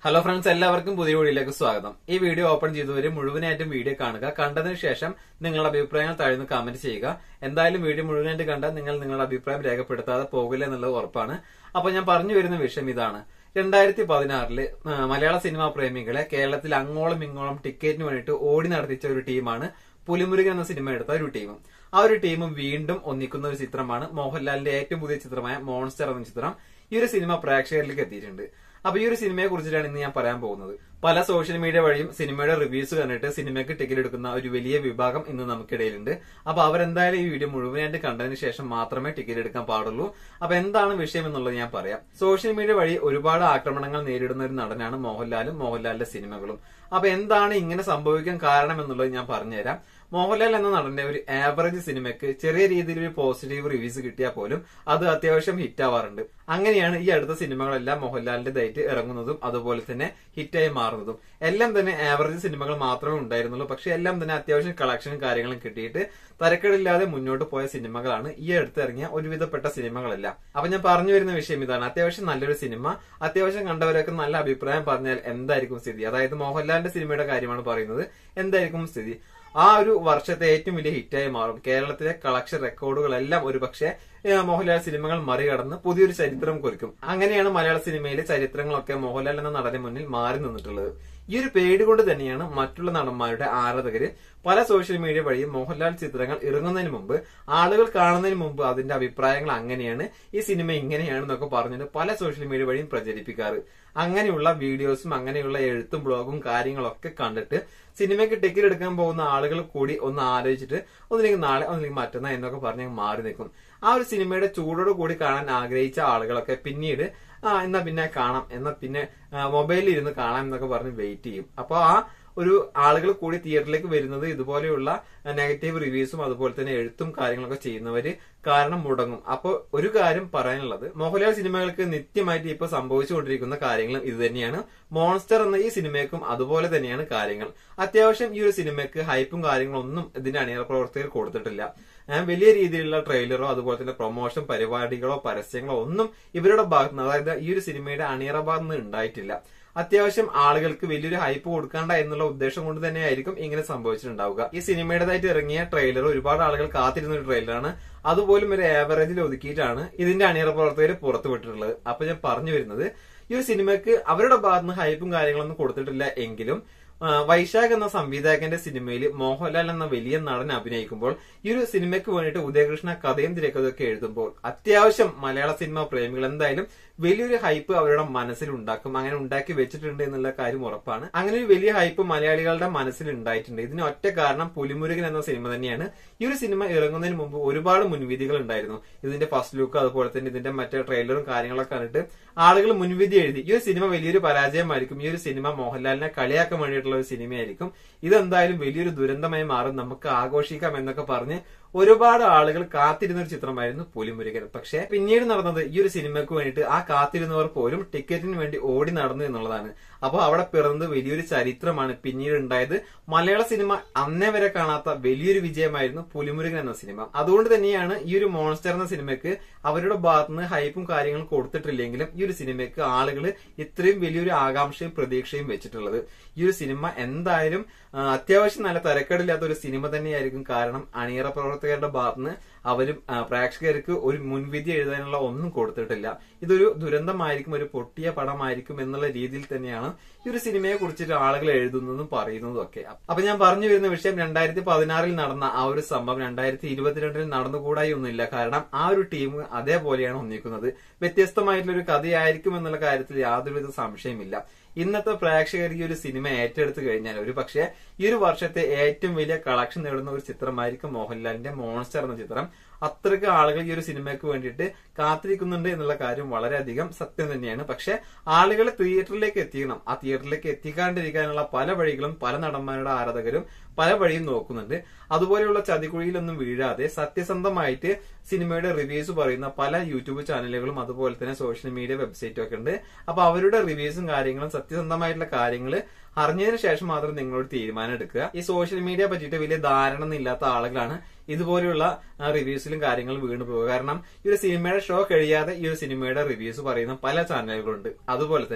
hello friends എല്ലാവർക്കും പുതിയ വീഡിയോയിലേക്ക് സ്വാഗതം ഈ വീഡിയോ ഓപ്പൺ ചെയ്തവര് മുഴുവനായിട്ടും വീഡിയോ കാണുക കണ്ടതിന് ശേഷം നിങ്ങളുടെ അഭിപ്രായങ്ങൾ താഴ്ന്ന് കമന്റ് ചെയ്യുക എന്തായാലും വീഡിയോ മുഴുവനായിട്ട് കണ്ടാൽ നിങ്ങൾ നിങ്ങളുടെ അഭിപ്രായം രേഖപ്പെടുത്താതെ പോകില്ല എന്നുള്ളത് ഉറപ്പാണ് അപ്പൊ ഞാൻ പറഞ്ഞു വരുന്ന വിഷയം ഇതാണ് രണ്ടായിരത്തി പതിനാറില് മലയാള സിനിമാ പ്രേമികളെ കേരളത്തിൽ അങ്ങോളം ഇങ്ങോളം ടിക്കറ്റിന് വേണ്ടിയിട്ട് ഓടി നടത്തിച്ച ഒരു ടീമാണ് പുലിമുരുകൻ എന്ന സിനിമ എടുത്ത ഒരു ടീമും ആ ഒരു ടീമും വീണ്ടും ഒന്നിക്കുന്ന ഒരു ചിത്രമാണ് മോഹൻലാലിന്റെ ഏറ്റവും പുതിയ ചിത്രമായ മോൺസ്റ്റർ എന്ന ചിത്രം ഈ ഒരു സിനിമ പ്രേക്ഷകരിലേക്ക് എത്തിയിട്ടുണ്ട് അപ്പൊ ഈ ഒരു സിനിമയെ കുറിച്ചിട്ടാണ് ഇന്ന് ഞാൻ പറയാൻ പോകുന്നത് പല സോഷ്യൽ മീഡിയ വഴിയും സിനിമയുടെ റിവ്യൂസ് കണ്ടിട്ട് സിനിമയ്ക്ക് ടിക്കറ്റ് എടുക്കുന്ന ഒരു വലിയ വിഭാഗം ഇന്ന് നമുക്കിടയിലുണ്ട് അപ്പൊ അവരെന്തായാലും ഈ വീഡിയോ മുഴുവനായിട്ട് കണ്ടതിന് ശേഷം മാത്രമേ ടിക്കറ്റ് എടുക്കാൻ പാടുള്ളൂ അപ്പൊ എന്താണ് വിഷയം എന്നുള്ളത് ഞാൻ പറയാം സോഷ്യൽ മീഡിയ വഴി ഒരുപാട് ആക്രമണങ്ങൾ നേരിടുന്ന ഒരു നടനാണ് മോഹൻലാലും മോഹൻലാലിന്റെ സിനിമകളും അപ്പൊ എന്താണ് ഇങ്ങനെ സംഭവിക്കാൻ കാരണം എന്നുള്ളത് ഞാൻ പറഞ്ഞുതരാം മോഹൻലാൽ എന്ന നടന്റെ ഒരു ആവറേജ് സിനിമയ്ക്ക് ചെറിയ രീതിയിൽ ഒരു പോസിറ്റീവ് റിവ്യൂസ് കിട്ടിയാൽ പോലും അത് അത്യാവശ്യം ഹിറ്റ് ആവാറുണ്ട് അങ്ങനെയാണ് ഈ അടുത്ത സിനിമകളെല്ലാം മോഹൻലാലിന്റെ ദയറ്റ് ഇറങ്ങുന്നതും അതുപോലെ തന്നെ ഹിറ്റായി മാറുന്നതും എല്ലാം തന്നെ ആവറേജ് സിനിമകൾ മാത്രമേ ഉണ്ടായിരുന്നുള്ളൂ പക്ഷെ എല്ലാം തന്നെ അത്യാവശ്യം കളക്ഷനും കാര്യങ്ങളും കിട്ടിയിട്ട് തരക്കേടില്ലാതെ മുന്നോട്ട് പോയ സിനിമകളാണ് ഈ അടുത്ത് ഇറങ്ങിയ ഒരുവിധപ്പെട്ട സിനിമകളെല്ലാം അപ്പൊ ഞാൻ പറഞ്ഞു വരുന്ന വിഷയം ഇതാണ് അത്യാവശ്യം നല്ലൊരു സിനിമ അത്യാവശ്യം കണ്ടവരൊക്കെ നല്ല അഭിപ്രായം പറഞ്ഞാൽ എന്തായിരിക്കും സ്ഥിതി അതായത് മോഹൻലാലിന്റെ സിനിമയുടെ കാര്യമാണ് പറയുന്നത് എന്തായിരിക്കും സ്ഥിതി ആ ഒരു വർഷത്തെ ഏറ്റവും വലിയ ഹിറ്റായി മാറും കേരളത്തിലെ കളക്ഷൻ റെക്കോർഡുകളെല്ലാം ഒരുപക്ഷെ മോഹൻലാൽ സിനിമകൾ മറികടന്ന് പുതിയൊരു ചരിത്രം കുറിക്കും അങ്ങനെയാണ് മലയാള സിനിമയിലെ ചരിത്രങ്ങളൊക്കെ മോഹൻലാൽ എന്ന നടന് മുന്നിൽ മാറി നിന്നിട്ടുള്ളത് ഈ ഒരു പേടി കൊണ്ട് തന്നെയാണ് മറ്റുള്ള നടന്മാരുടെ ആരാധകര് പല സോഷ്യൽ മീഡിയ വഴിയും മോഹൻലാൽ ചിത്രങ്ങൾ ഇറങ്ങുന്നതിന് മുമ്പ് ആളുകൾ കാണുന്നതിന് മുമ്പ് അതിന്റെ അഭിപ്രായങ്ങൾ അങ്ങനെയാണ് ഈ സിനിമ ഇങ്ങനെയാണെന്നൊക്കെ പറഞ്ഞിട്ട് പല സോഷ്യൽ മീഡിയ വഴിയും പ്രചരിപ്പിക്കാറ് അങ്ങനെയുള്ള വീഡിയോസും അങ്ങനെയുള്ള എഴുത്തും ബ്ലോഗും കാര്യങ്ങളൊക്കെ കണ്ടിട്ട് സിനിമയ്ക്ക് ടിക്കറ്റ് എടുക്കാൻ പോകുന്ന ആളുകൾ കൂടി ഒന്ന് ആലോചിച്ചിട്ട് ഒന്നില്ലെങ്കിൽ നാളെ ഒന്നില്ലെങ്കിൽ മറ്റന്നാൾ എന്നൊക്കെ പറഞ്ഞ് മാറി നിൽക്കും ആ ഒരു സിനിമയുടെ ചൂടോട് കൂടി കാണാൻ ആഗ്രഹിച്ച ആളുകളൊക്കെ പിന്നീട് ആ എന്നാ പിന്നെ കാണാം എന്നാ പിന്നെ മൊബൈലിൽ ഇരുന്ന് കാണാം എന്നൊക്കെ പറഞ്ഞ് വെയിറ്റ് ചെയ്യും അപ്പൊ ആ ഒരു ആളുകൾ കൂടി തിയേറ്ററിലേക്ക് വരുന്നത് ഇതുപോലെയുള്ള നെഗറ്റീവ് റിവ്യൂസും അതുപോലെ തന്നെ എഴുത്തും കാര്യങ്ങളൊക്കെ ചെയ്യുന്നവര് കാരണം മുടങ്ങും അപ്പൊ ഒരു കാര്യം പറയാനുള്ളത് മോഹൻലാൽ സിനിമകൾക്ക് നിത്യമായിട്ട് ഇപ്പൊ സംഭവിച്ചുകൊണ്ടിരിക്കുന്ന കാര്യങ്ങളും ഇത് തന്നെയാണ് മോൺസ്റ്റർ എന്ന ഈ സിനിമയ്ക്കും അതുപോലെ തന്നെയാണ് കാര്യങ്ങൾ അത്യാവശ്യം ഈ ഒരു സിനിമയ്ക്ക് ഹൈപ്പും കാര്യങ്ങളൊന്നും ഇതിന്റെ അണിയറ പ്രവർത്തകർ കൊടുത്തിട്ടില്ല വലിയ രീതിയിലുള്ള ട്രെയിലറോ അതുപോലെ തന്നെ പ്രൊമോഷൻ പരിപാടികളോ പരസ്യങ്ങളോ ഒന്നും ഇവരുടെ ഭാഗത്ത് നിന്ന് അതായത് ഈ ഒരു സിനിമയുടെ അണിയറ ഭാഗത്ത് നിന്ന് ഉണ്ടായിട്ടില്ല അത്യാവശ്യം ആളുകൾക്ക് വലിയൊരു ഹൈപ്പ് കൊടുക്കണ്ട എന്നുള്ള ഉദ്ദേശം കൊണ്ട് തന്നെയായിരിക്കും ഇങ്ങനെ സംഭവിച്ചിട്ടുണ്ടാവുക ഈ സിനിമയുടേതായിട്ട് ഇറങ്ങിയ ട്രെയിലർ ഒരുപാട് ആളുകൾ കാത്തിരുന്ന ഒരു ട്രെയിലറാണ് അതുപോലും ഒരു ആവറേജിൽ ഒതുക്കിയിട്ടാണ് ഇതിന്റെ അണിയറ പ്രവർത്തകർ പുറത്തുവിട്ടിട്ടുള്ളത് അപ്പൊ ഞാൻ പറഞ്ഞു വരുന്നത് ഈ ഒരു സിനിമയ്ക്ക് അവരുടെ ഭാഗത്തുനിന്ന് ഹൈപ്പും കാര്യങ്ങളൊന്നും കൊടുത്തിട്ടില്ല എങ്കിലും വൈശാഖ് എന്ന സംവിധായകന്റെ സിനിമയിൽ മോഹൻലാൽ എന്ന വലിയ നടൻ അഭിനയിക്കുമ്പോൾ ഈ ഒരു സിനിമയ്ക്ക് വേണ്ടിയിട്ട് ഉദയകൃഷ്ണ കഥയും തിരക്കഥയൊക്കെ എഴുതുമ്പോൾ അത്യാവശ്യം മലയാള സിനിമ പ്രേമികൾ എന്തായാലും വലിയൊരു ഹൈപ്പ് അവരുടെ മനസ്സിൽ ഉണ്ടാക്കും അങ്ങനെ ഉണ്ടാക്കി വെച്ചിട്ടുണ്ട് എന്നുള്ള കാര്യം ഉറപ്പാണ് അങ്ങനെ ഒരു വലിയ ഹൈപ്പ് മലയാളികളുടെ മനസ്സിൽ ഉണ്ടായിട്ടുണ്ട് ഇതിന് ഒറ്റ കാരണം പുലിമുരുകൻ എന്ന സിനിമ തന്നെയാണ് ഈ ഒരു സിനിമ ഇറങ്ങുന്നതിന് മുമ്പ് ഒരുപാട് മുൻവിധികൾ ഉണ്ടായിരുന്നു ഇതിന്റെ ഫസ്റ്റ് ലുക്ക് അതുപോലെ തന്നെ ഇതിന്റെ മറ്റേ ട്രെയിലറും കാര്യങ്ങളൊക്കെ കണ്ടിട്ട് ആളുകൾ മുൻവിധി എഴുതി ഈ ഒരു സിനിമ വലിയൊരു പരാജയമായിരിക്കും ഈ ഒരു സിനിമ മോഹൻലാലിനെ കളിയാക്കാൻ വേണ്ടിയിട്ടുള്ള ഒരു സിനിമയായിരിക്കും ഇതെന്തായാലും വലിയൊരു ദുരന്തമായി മാറും നമുക്ക് ആഘോഷിക്കാം എന്നൊക്കെ പറഞ്ഞ് ഒരുപാട് ആളുകൾ കാത്തിരുന്ന ഒരു ചിത്രമായിരുന്നു പുലിമുരുകൻ പക്ഷെ പിന്നീട് നടന്നത് ഈ ഒരു സിനിമയ്ക്ക് വേണ്ടിയിട്ട് ആ കാത്തിരുന്നവർ പോലും ടിക്കറ്റിന് വേണ്ടി ഓടി നടന്നു എന്നുള്ളതാണ് അപ്പോൾ അവിടെ പിറന്നത് വലിയൊരു ചരിത്രമാണ് പിന്നീട് ഉണ്ടായത് മലയാള സിനിമ അന്നേ വരെ കാണാത്ത വലിയൊരു വിജയമായിരുന്നു പുലിമുരുകൻ എന്ന സിനിമ അതുകൊണ്ട് തന്നെയാണ് ഈ ഒരു മോൺസ്റ്റർ എന്ന സിനിമയ്ക്ക് അവരുടെ ഭാഗത്തുനിന്ന് ഹൈപ്പും കാര്യങ്ങളും കൊടുത്തിട്ടില്ലെങ്കിലും ഈ ഒരു സിനിമയ്ക്ക് ആളുകൾ ഇത്രയും വലിയൊരു ആകാംക്ഷയും പ്രതീക്ഷയും വെച്ചിട്ടുള്ളത് ഈ ഒരു സിനിമ എന്തായാലും അത്യാവശ്യം നല്ല തരക്കേടില്ലാത്ത ഒരു സിനിമ തന്നെയായിരിക്കും കാരണം അണിയറ പ്രവർത്തകരുടെ ഭാഗത്തുനിന്ന് അവരും പ്രേക്ഷകർക്ക് ഒരു മുൻവിധി എഴുതാനുള്ള ഒന്നും കൊടുത്തിട്ടില്ല ഇതൊരു ദുരന്തമായിരിക്കും ഒരു പൊട്ടിയ പടമായിരിക്കും എന്നുള്ള രീതിയിൽ തന്നെയാണ് ഈ ഒരു സിനിമയെ കുറിച്ചിട്ട് ആളുകൾ എഴുതുന്നതും പറയുന്നതും ഒക്കെ അപ്പൊ ഞാൻ പറഞ്ഞു വരുന്ന വിഷയം രണ്ടായിരത്തി പതിനാറിൽ നടന്ന ആ ഒരു സംഭവം രണ്ടായിരത്തി ഇരുപത്തിരണ്ടിൽ നടന്നുകൂടായി ഒന്നുമില്ല കാരണം ആ ഒരു ടീം അതേപോലെയാണ് ഒന്നിക്കുന്നത് വ്യത്യസ്തമായിട്ടുള്ള ഒരു കഥയായിരിക്കും എന്നുള്ള കാര്യത്തിൽ യാതൊരുവിധ സംശയമില്ല ഇന്നത്തെ പ്രേക്ഷകർ ഈ ഒരു സിനിമ ഏറ്റെടുത്തു കഴിഞ്ഞാൽ ഒരു പക്ഷേ ഈ ഒരു വർഷത്തെ ഏറ്റവും വലിയ കളക്ഷൻ നേടുന്ന ഒരു ചിത്രമായിരിക്കും മോഹൻലാലിന്റെ മോൺസ്റ്റർ എന്ന ചിത്രം അത്രയ്ക്ക് ആളുകൾ ഈ ഒരു സിനിമയ്ക്ക് വേണ്ടിയിട്ട് കാത്തിരിക്കുന്നുണ്ട് എന്നുള്ള കാര്യം വളരെയധികം സത്യം തന്നെയാണ് പക്ഷെ ആളുകൾ തിയേറ്ററിലേക്ക് എത്തിക്കണം ആ തിയേറ്ററിലേക്ക് എത്തിക്കാണ്ടിരിക്കാനുള്ള പല വഴികളും പല നടന്മാരുടെ ആരാധകരും പല വഴിയും നോക്കുന്നുണ്ട് അതുപോലെയുള്ള ചതിക്കുഴിയിലൊന്നും വീഴാതെ സത്യസന്ധമായിട്ട് സിനിമയുടെ റിവ്യൂസ് പറയുന്ന പല യൂട്യൂബ് ചാനലുകളും അതുപോലെ തന്നെ സോഷ്യൽ മീഡിയ വെബ്സൈറ്റും ഒക്കെ ഉണ്ട് അപ്പൊ അവരുടെ റിവ്യൂസും കാര്യങ്ങളും സത്യസന്ധമായിട്ടുള്ള കാര്യങ്ങൾ അറിഞ്ഞതിന് ശേഷം മാത്രം നിങ്ങളോട് തീരുമാനം എടുക്കുക ഈ സോഷ്യൽ മീഡിയ പറ്റിയിട്ട് വലിയ ധാരണ ഒന്നും ഇല്ലാത്ത ആളുകളാണ് ഇതുപോലെയുള്ള റിവ്യൂസിലും കാര്യങ്ങളും വീണു പോകുക കാരണം ഈ ഒരു സിനിമയുടെ ഷോ കഴിയാതെ ഈ ഒരു സിനിമയുടെ റിവ്യൂസ് പറയുന്ന പല ചാനലുകളുണ്ട് അതുപോലെ തന്നെ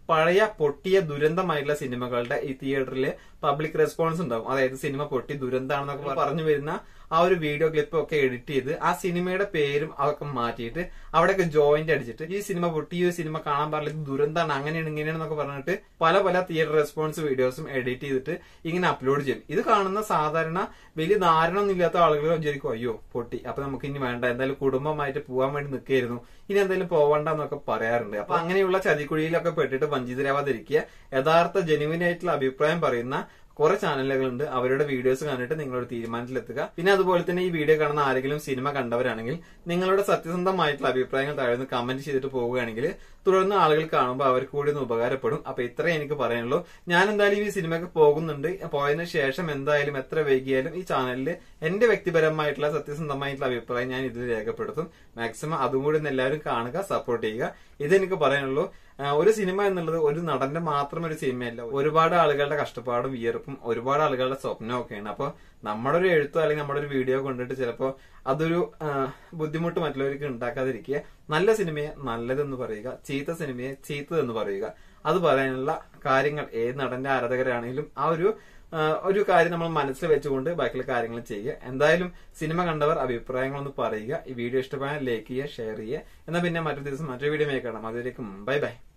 പഴയ പൊട്ടിയ ദുരന്തമായിട്ടുള്ള സിനിമകളുടെ ഈ തിയേറ്ററിൽ പബ്ലിക് റെസ്പോൺസ് ഉണ്ടാവും അതായത് സിനിമ പൊട്ടി ദുരന്താണെന്നൊക്കെ പറഞ്ഞു വരുന്ന ആ ഒരു വീഡിയോ ക്ലിപ്പ് ഒക്കെ എഡിറ്റ് ചെയ്ത് ആ സിനിമയുടെ പേരും അതൊക്കെ മാറ്റിയിട്ട് അവിടെയൊക്കെ ജോയിന്റ് അടിച്ചിട്ട് ഈ സിനിമ പൊട്ടി ഈ സിനിമ കാണാൻ പാടില്ല ഇത് ദുരന്താണ് അങ്ങനെയാണ് ഇങ്ങനെയാണെന്നൊക്കെ പറഞ്ഞിട്ട് പല പല തിയേറ്റർ റെസ്പോൺസ് വീഡിയോസും എഡിറ്റ് ചെയ്തിട്ട് ഇങ്ങനെ അപ്ലോഡ് ചെയ്യും ഇത് കാണുന്ന സാധാരണ വലിയ ധാരണയൊന്നും ഇല്ലാത്ത ആളുകൾ വിചാരിക്കും അയ്യോ പൊട്ടി അപ്പൊ നമുക്ക് ഇനി വേണ്ട എന്തായാലും കുടുംബമായിട്ട് പോകാൻ വേണ്ടി നിൽക്കായിരുന്നു ഇനി എന്തായാലും പോവണ്ടെന്നൊക്കെ പറയാറുണ്ട് അപ്പൊ അങ്ങനെയുള്ള ചതിക്കുഴിയിലൊക്കെ പെട്ടിട്ട് വഞ്ചിതരാവാതിരിക്കുക യഥാർത്ഥ ജെനുവിൻ ആയിട്ടുള്ള അഭിപ്രായം പറയുന്ന കുറെ ചാനലുകളുണ്ട് അവരുടെ വീഡിയോസ് കണ്ടിട്ട് നിങ്ങളൊരു തീരുമാനത്തിലെത്തുക പിന്നെ അതുപോലെ തന്നെ ഈ വീഡിയോ കാണുന്ന ആരെങ്കിലും സിനിമ കണ്ടവരാണെങ്കിൽ നിങ്ങളുടെ സത്യസന്ധമായിട്ടുള്ള അഭിപ്രായങ്ങൾ താഴ്ന്ന് കമന്റ് ചെയ്തിട്ട് പോവുകയാണെങ്കിൽ തുടർന്ന് ആളുകൾ കാണുമ്പോൾ അവർക്ക് കൂടി ഒന്ന് ഉപകാരപ്പെടും അപ്പൊ ഇത്രേ എനിക്ക് പറയാനുള്ളൂ ഞാൻ എന്തായാലും ഈ സിനിമയ്ക്ക് പോകുന്നുണ്ട് പോയതിനു ശേഷം എന്തായാലും എത്ര വൈകിയാലും ഈ ചാനലിൽ എന്റെ വ്യക്തിപരമായിട്ടുള്ള സത്യസന്ധമായിട്ടുള്ള അഭിപ്രായം ഞാൻ ഇതിൽ രേഖപ്പെടുത്തും മാക്സിമം അതും കൂടി ഒന്ന് എല്ലാവരും കാണുക സപ്പോർട്ട് ചെയ്യുക ഇതെനിക്ക് പറയാനുള്ളൂ ആ, ഒരു സിനിമ എന്നുള്ളത് ഒരു നടന്റെ മാത്രം ഒരു സിനിമയല്ല ഒരുപാട് ആളുകളുടെ കഷ്ടപ്പാടും വിയർപ്പും ഒരുപാട് ആളുകളുടെ സ്വപ്നവും ഒക്കെയാണ് അപ്പൊ നമ്മുടെ ഒരു എഴുത്തോ അല്ലെങ്കിൽ നമ്മുടെ ഒരു വീഡിയോ കൊണ്ടിട്ട് ചിലപ്പോ അതൊരു ആ, ബുദ്ധിമുട്ട് മറ്റുള്ളവർക്ക് ഉണ്ടാക്കാതിരിക്കുക നല്ല സിനിമയെ നല്ലതെന്ന് പറയുക ചീത്ത സിനിമയെ ചീത്തതെന്ന് പറയുക അത് പറയാനുള്ള കാര്യങ്ങൾ ഏത് നടന്റെ ആരാധകരാണെങ്കിലും ആ ഒരു ആ, ഒരു കാര്യം നമ്മൾ മനസ്സിൽ വെച്ചുകൊണ്ട് ബാക്കിയുള്ള കാര്യങ്ങൾ ചെയ്യുക എന്തായാലും സിനിമ കണ്ടവർ അഭിപ്രായങ്ങളൊന്ന് പറയുക ഈ വീഡിയോ ഇഷ്ടപ്പെടാൻ ലൈക്ക് ചെയ്യുക ഷെയർ ചെയ്യുക എന്നാൽ പിന്നെ മറ്റൊരു ദിവസം മറ്റൊരു വീഡിയോ കാണാം അതുവരേക്കും ബൈ ബൈ